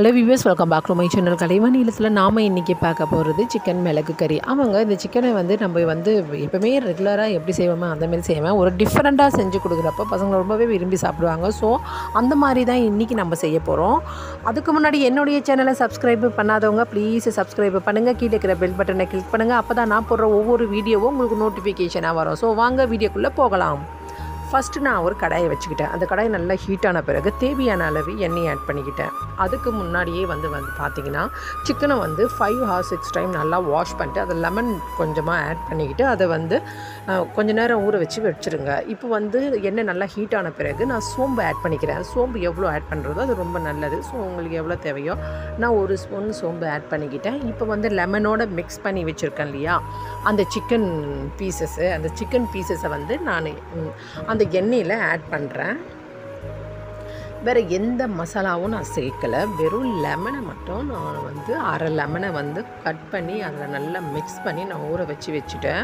hello viewers welcome back to my channel Kalaivani இல்லத்தில் நாம் இன்றைக்கி பார்க்க போகிறது சிக்கன் மிளகு கறி அவங்க இந்த சிக்கனை வந்து நம்ம வந்து எப்போவுமே ரெகுலராக எப்படி செய்வோமோ அந்த மாதிரி செய்வேன் ஒரு டிஃப்ரெண்ட்டாக செஞ்சு கொடுக்குறப்ப பசங்க ரொம்பவே விரும்பி சாப்பிடுவாங்க ஸோ அந்த மாதிரி தான் இன்றைக்கி நம்ம செய்ய போகிறோம் அதுக்கு முன்னாடி என்னுடைய சேனலை சப்ஸ்கிரைப் பண்ணாதவங்க ப்ளீஸ் சப்ஸ்கிரைப் பண்ணுங்கள் கீழே இருக்கிற பெல் பட்டனை கிளிக் பண்ணுங்கள் அப்போ தான் நான் போடுற ஒவ்வொரு வீடியோவும் உங்களுக்கு நோட்டிஃபிகேஷனாக வரும் ஸோ வாங்க வீடியோக்குள்ளே போகலாம் ஃபஸ்ட்டு நான் ஒரு கடாயை வச்சுக்கிட்டேன் அந்த கடாய் நல்லா ஹீட்டான பிறகு தேவையான அளவு எண்ணெய் ஆட் பண்ணிக்கிட்டேன் அதுக்கு முன்னாடியே வந்து வந்து பார்த்தீங்கன்னா சிக்கனை வந்து ஃபைவ் ஹார் சிக்ஸ் டைம் நல்லா வாஷ் பண்ணிட்டு அதை லெமன் கொஞ்சமாக ஆட் பண்ணிக்கிட்டு அதை வந்து அஹ், கொஞ்ச நேரம் ஊற வச்சு வச்சுருங்க இப்போ வந்து எண்ணெய் நல்லா ஹீட்டான பிறகு நான் சோம்பு ஆட் பண்ணிக்கிறேன் சோம்பு எவ்வளோ ஆட் பண்ணுறதோ அது ரொம்ப நல்லது ஸோ உங்களுக்கு எவ்வளோ தேவையோ நான் ஒரு ஸ்பூன் சோம்பு ஆட் பண்ணிக்கிட்டேன் இப்போ வந்து லெமனோட மிக்ஸ் பண்ணி வச்சுருக்கேன் இல்லையா அந்த சிக்கன் பீசஸ்ஸு அந்த சிக்கன் பீசஸை வந்து நான் ம், அந்த எண்ணெயில் ஆட் பண்ணுறேன் வேறு எந்த மசாலாவும் நான் சேர்க்கலை வெறும் லெமனை மட்டும் நான் வந்து அரை லெமனை வந்து கட் பண்ணி அதில் நல்லா மிக்ஸ் பண்ணி நான் ஊற வச்சு வச்சுட்டேன்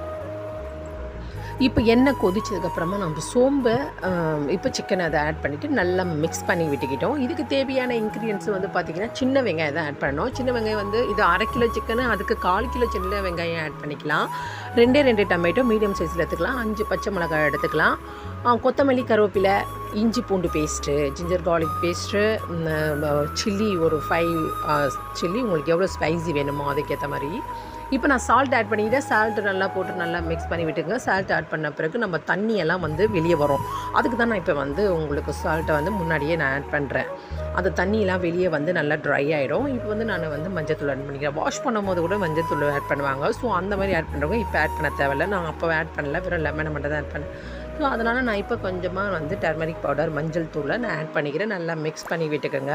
இப்போ எண்ணெய் கொதிச்சதுக்கப்புறமா நம்ம சோம்பை ஆம், இப்போ சிக்கனை அதை ஆட் பண்ணிவிட்டு நல்லா மிக்ஸ் பண்ணி விட்டுக்கிட்டோம் இதுக்கு தேவையான இன்க்ரீடியன்ஸ் வந்து பார்த்திங்கன்னா சின்ன வெங்காயம் தான் ஆட் பண்ணணும் சின்ன வெங்காயம் வந்து இது அரை கிலோ சிக்கனு அதுக்கு கால் கிலோ சின்ன வெங்காயம் ஆட் பண்ணிக்கலாம் ரெண்டே ரெண்டு டொமேட்டோ மீடியம் சைஸில் எடுத்துக்கலாம் அஞ்சு பச்சை மிளகாய் எடுத்துக்கலாம் ஆ, கொத்தமல்லி கருவேப்பிலை இஞ்சி பூண்டு paste ginger garlic paste chilli ஒரு ஃபைவ் சில்லி உங்களுக்கு எவ்வளோ ஸ்பைசி வேணுமோ அதுக்கேற்ற மாதிரி இப்போ நான் சால்ட் ஆட் பண்ணிக்கிட்டேன் சால்ட் நல்லா போட்டு நல்லா மிக்ஸ் பண்ணி விட்டுங்க சால்ட் ஆட் பண்ண பிறகு நம்ம தண்ணியெல்லாம் வந்து வெளியே வரும் அதுக்கு தான் நான் இப்போ வந்து உங்களுக்கு சால்ட்டை வந்து முன்னாடியே நான் ஆட் பண்ணுறேன் அந்த தண்ணியெல்லாம் வெளியே வந்து நல்லா ட்ரை ஆகிடும் இப்போ வந்து நான் வந்து மஞ்சத்தூள் ஆட் பண்ணிக்கிறேன் வாஷ் பண்ணும்போது கூட மஞ்சத்தூள் ஆட் பண்ணுவாங்க ஸோ அந்த மாதிரி ஆட் பண்ணுறவங்க இப்போ ஆட் பண்ண தேவையில்ல நான் அப்போ ஆட் பண்ணல வெறும் லெமனை மட்டும் தான் ஆட் பண்ணேன் ஸோ அதனால் நான் இப்போ கொஞ்சமாக வந்து டர்மரிக் பவுடர் மஞ்சள் தூளை நான் ஆட் பண்ணிக்கிறேன் நல்லா மிக்ஸ் பண்ணி விட்டுக்கோங்க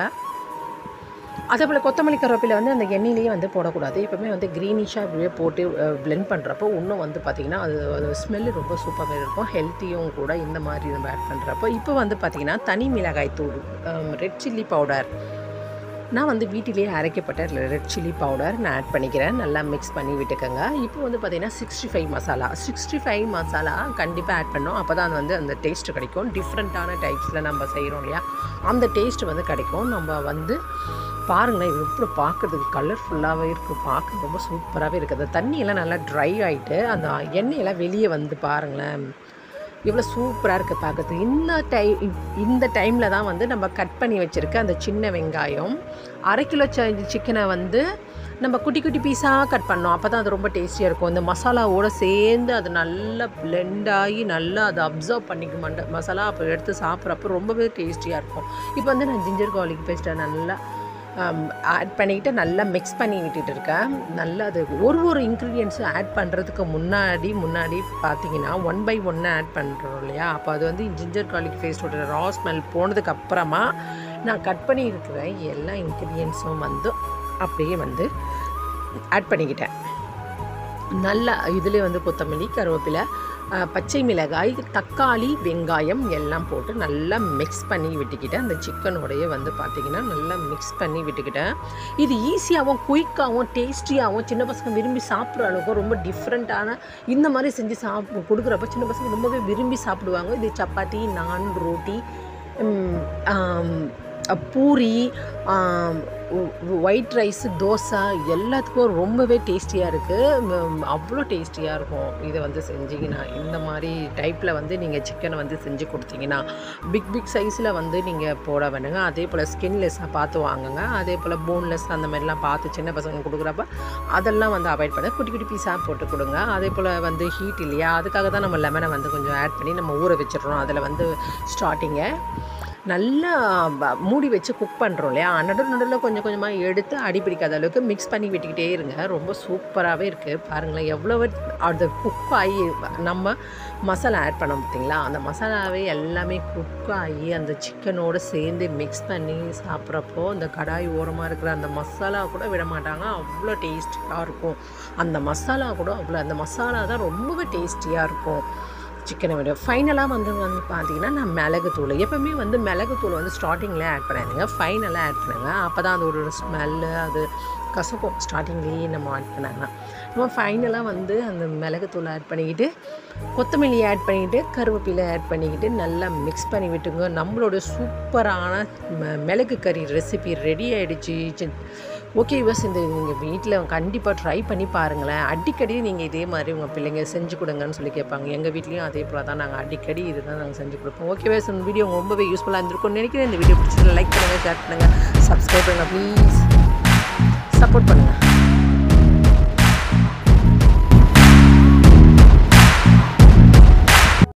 அதே போல் கொத்தமல்லி கருவேப்பிலை வந்து அந்த எண்ணெயிலேயே வந்து போடக்கூடாது எப்பவுமே வந்து க்ரீனிஷாக இப்படியே போட்டு blend பண்ணுறப்போ இன்னும் வந்து பார்த்திங்கன்னா அது அது ஸ்மெல்லு ரொம்ப சூப்பராக இருக்கும் ஹெல்த்தியும் கூட இந்த மாதிரி நம்ம ஆட் பண்ணுறப்போ இப்போ வந்து பார்த்திங்கன்னா தனி மிளகாய் தூள் ரெட் சில்லி பவுடர் நான் வந்து வீட்டிலேயே அரைக்கப்பட்ட ரெட் சில்லி பவுடர் நான் ஆட் பண்ணிக்கிறேன் நல்லா மிக்ஸ் பண்ணி விட்டுக்கோங்க இப்போ வந்து பார்த்திங்கன்னா sixty five masala sixty five masala கண்டிப்பாக ஆட் பண்ணோம் அப்போ தான் வந்து அந்த டேஸ்ட்டு கிடைக்கும் டிஃப்ரெண்ட்டான டைப்ஸில் நம்ம செய்கிறோம் இல்லையா அந்த டேஸ்ட் வந்து கிடைக்கும் நம்ம வந்து பாருங்களேன் இது எப்படி பார்க்குறதுக்கு கலர்ஃபுல்லாகவே இருக்குது பார்க்க ரொம்ப சூப்பராகவே இருக்குது அந்த தண்ணியெல்லாம் நல்லா ட்ரை ஆகிட்டு அந்த எண்ணெயெல்லாம் வெளியே வந்து பாருங்களேன் எவ்வளோ சூப்பராக இருக்குது பார்க்கறதுக்கு இந்த டை இந்த டைமில் தான் வந்து நம்ம கட் பண்ணி வச்சுருக்க அந்த சின்ன வெங்காயம் அரை கிலோ சிக்கனை வந்து நம்ம குட்டி குட்டி பீஸாக கட் பண்ணோம் அப்போ தான் அது ரொம்ப டேஸ்டியாக இருக்கும் இந்த மசாலாவோட சேர்ந்து அது நல்லா blend ஆகி நல்லா அதை அப்சர்வ் பண்ணிக்க மாட்டேன் மசாலா அப்போ எடுத்து சாப்பிட்றப்போ ரொம்பவே டேஸ்டியாக இருக்கும் இப்போ வந்து நான் ஜிஞ்சர் garlic பேஸ்ட்டை நல்லா ஆட் பண்ணிக்கிட்டு நல்லா மிக்ஸ் பண்ணி விட்டுட்டு இருக்கேன் நல்லா அது ஒரு ஒரு இன்க்ரீடியன்ஸும் ஆட் பண்ணுறதுக்கு முன்னாடி முன்னாடி பார்த்தீங்கன்னா ஒன் பை ஒன்று ஆட் பண்ணுறோம் இல்லையா அப்போ அது வந்து ஜிஞ்சர் garlic பேஸ்ட்டோட ரா ஸ்மெல் போனதுக்கு அப்புறமா நான் கட் பண்ணி இருக்கிற எல்லா இன்க்ரீடியன்ஸும் வந்து அப்படியே வந்து ஆட் பண்ணிக்கிட்டேன் நல்லா இதுலேயே வந்து கொத்தமல்லி கருவேப்பிலை அஹ், பச்சை மிளகாய் தக்காளி வெங்காயம் எல்லாம் போட்டு நல்லா மிக்ஸ் பண்ணி விட்டுக்கிட்டேன் அந்த சிக்கனோடைய வந்து பார்த்திங்கன்னா நல்லா மிக்ஸ் பண்ணி விட்டுக்கிட்டேன் இது ஈஸியாகவும் குயிக்காகவும் டேஸ்டியாகவும் சின்ன பசங்க விரும்பி சாப்பிட்ற அளவுக்கு ரொம்ப டிஃப்ரெண்ட்டான இந்த மாதிரி செஞ்சு சாப் கொடுக்குறப்ப சின்ன பசங்க ரொம்பவே விரும்பி சாப்பிடுவாங்க இது சப்பாத்தி நான் ரோட்டி ம், ஆம், அ, பூரி ஒயிட் ரைஸு தோசை எல்லாத்துக்கும் ரொம்பவே டேஸ்டியாக இருக்குது அவ்வளோ டேஸ்டியாக இருக்கும் இதை வந்து செஞ்சிங்கன்னா இந்த மாதிரி டைப்பில் வந்து நீங்கள் சிக்கனை வந்து செஞ்சு கொடுத்தீங்கன்னா பிக் பிக் சைஸில் வந்து நீங்கள் போட வேணுங்க அதே போல் ஸ்கின்லெஸ்ஸாக பார்த்து வாங்குங்க அதே போல் போன்லெஸ் அந்த மாதிரிலாம் பார்த்து சின்ன பசங்க கொடுக்குறப்ப அதெல்லாம் வந்து அவாய்ட் பண்ண குட்டி குட்டி பீஸாக போட்டு கொடுங்க அதே போல் வந்து ஹீட் இல்லையா அதுக்காக தான் நம்ம லெமனை வந்து கொஞ்சம் ஆட் பண்ணி நம்ம ஊற வச்சிடுறோம் அதில் வந்து ஸ்டார்டிங்கை நல்லா ப- மூடி வச்சு குக் பண்ணுறோம் இல்லையா நடு நடுவில் கொஞ்சம் கொஞ்சமாக எடுத்து அடி பிடிக்காத அளவுக்கு மிக்ஸ் பண்ணி விட்டுக்கிட்டே இருங்க ரொம்ப சூப்பராகவே இருக்குது பாருங்களேன் எவ்வளோ அது குக் ஆகி நம்ம மசாலா ஆட் பண்ண பார்த்தீங்களா அந்த மசாலாவே எல்லாமே குக் ஆகி அந்த சிக்கனோடு சேர்ந்து மிக்ஸ் பண்ணி சாப்பிட்றப்போ அந்த கடாய் ஓரமாக இருக்கிற அந்த மசாலா கூட விட மாட்டாங்க அவ்வளோ டேஸ்டியாக இருக்கும் அந்த மசாலா கூட அவ்வளோ அந்த மசாலா தான் ரொம்பவே டேஸ்டியாக இருக்கும் சிக்கனை விட ஃபைனலாக வந்து வந்து பார்த்தீங்கன்னா நான் மிளகுத்தூள் எப்போவுமே வந்து மிளகுத்தூள் வந்து ஸ்டார்டிங்கில் ஆட் பண்ணாதுங்க ஃபைனலாக ஆட் பண்ணுங்க அப்போ தான் அது ஒரு ஸ்மெல்லு அது கசக்கும் ஸ்டார்டிங்லேயே நம்ம ஆட் பண்ணாங்கன்னா நம்ம ஃபைனலாக வந்து அந்த மிளகுத்தூள் ஆட் பண்ணிக்கிட்டு கொத்தமல்லி ஆட் பண்ணிக்கிட்டு கருவேப்பிலை ஆட் பண்ணிக்கிட்டு நல்லா மிக்ஸ் பண்ணி விட்டுங்க நம்மளோட சூப்பரான ம- மிளகு கறி ரெசிபி ரெடி ஆகிடுச்சு ஓகே பஸ் இந்த நீங்கள் வீட்டில் கண்டிப்பாக ட்ரை பண்ணி பாருங்களேன் அடிக்கடி நீங்கள் இதே மாதிரி உங்கள் பிள்ளைங்க செஞ்சு கொடுங்கன்னு சொல்லி கேட்பாங்க எங்கள் வீட்லேயும் அதே போல் தான் நாங்கள் அடிக்கடி இதுதான் நாங்கள் செஞ்சு கொடுப்போம் ஓகே பஸ் இந்த வீடியோ ரொம்பவே யூஸ்ஃபுல்லாக இருந்திருக்கும்னு நினைக்கிறேன் இந்த வீடியோ பிடிச்சது லைக் பண்ணுங்கள் ஷேர் பண்ணுங்கள் சப்ஸ்கிரைப் பண்ணுங்கள் ப்ளீஸ் சப்போர்ட் பண்ணுங்கள்